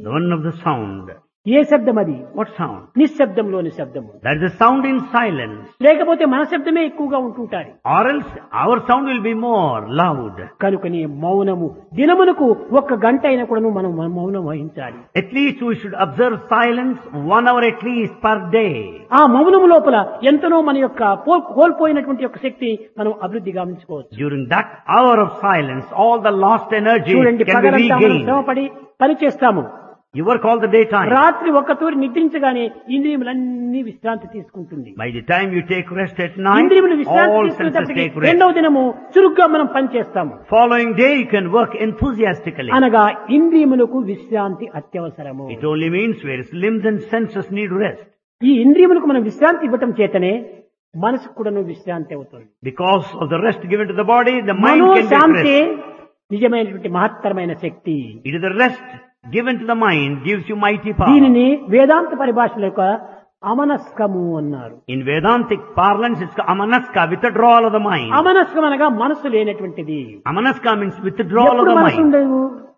The one of the sound. ఏ శబ్దం అది What sound? నిశ్శబ్దంలోని శబ్దము That is the sound in silence. లేకపోతే మన శబ్దమే ఎక్కువగా ఉంటుంటారు Or else our sound will be more loud. కనుకని మౌనము దినమునకు ఒక్క గంట అయినా కూడా మనం మౌనం వహించాలి At least we should observe silence one hour at least per day. ఆ మౌనము లోపల ఎంతనో మన యొక్క పో- కోల్పోయినటువంటి యొక్క శక్తి మనం అభివృద్ధి గావించుకోవచ్చు During that hour of silence, all the lost energy చూడండి can be పగలంతా మనం regained. శ్రమపడి పని చేస్తాము You work all the daytime. రాత్రి ఒక్క తూరి నిద్రించగానే ఇంద్రియములన్నీ విశ్రాంతి తీసుకుంటుంది By the time you take rest at night, ఇంద్రియములు విశ్రాంతి all senses తీసుకునేటప్పటికి take rest. రెండవ దినము చురుగ్గా మనం పని చేస్తాము Following day, you can work enthusiastically. అనగా ఇంద్రియములకు విశ్రాంతి అత్యవసరము It only means whereas limbs and senses need rest. ఈ ఇంద్రియములకు మనం విశ్రాంతి ఇవ్వటం చేతనే మనసుకు కూడాను విశ్రాంతి అవుతుంది Because of the rest given to the body, the mind can get మనోశాంతి rest. నిజమైనటువంటి మహత్తరమైన శక్తి It is the rest given to the mind gives you mighty power. దీనిని వేదాంత పరిభాషలో యొక్క అమనస్కము అన్నారు In Vedantic parlance, it's amanaska, withdrawal of the mind. అమనస్కం అనగా మనసు లేనటువంటిది Amanaska means withdrawal of ఎప్పుడు the మనసు mind. ఉండదు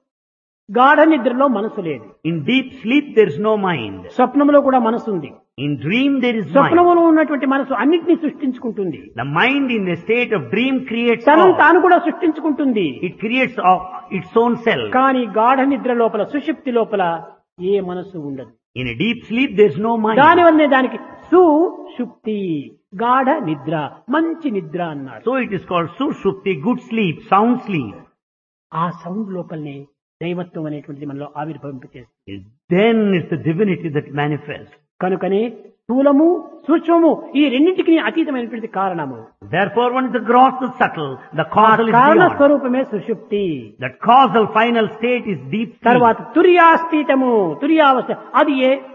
గాఢ నిద్రలో మనసు లేదు In deep sleep, there is no mind. స్వప్నంలో కూడా మనసు ఉంది In dream, there is mind. స్వప్నంలో ఉన్నటువంటి మనసు అన్నిటినీ సృష్టించుకుంటుంది The mind in a state of dream creates తనను all. తాను కూడా సృష్టించుకుంటుంది It creates all, its own self. కానీ గాఢ నిద్ర లోపల సుషుప్తి లోపల ఏ మనసు ఉండదు In a deep sleep, there is no mind. దానివల్లనే దానికి సుషుప్తి గాఢ నిద్ర మంచి నిద్ర అన్నారు So it is called sushupti, good sleep, sound sleep. ఆ సౌండ్ లోపలనే దైవత్వం అనేటువంటిది మనలో ఆవిర్భవింపచేస్తుంది Then it's the divinity that manifests. కనుకనే స్థూలము సూక్ష్మము ఈ రెండింటికి అతీతమైనటువంటి కారణము Therefore, one is the gross, the subtle, the ఆ causal is కారణ beyond. స్వరూపమే సుషుప్తి That causal final state is deep sleep. తర్వాత తుర్యాస్థితము తుర్యావస్థ అది ఏ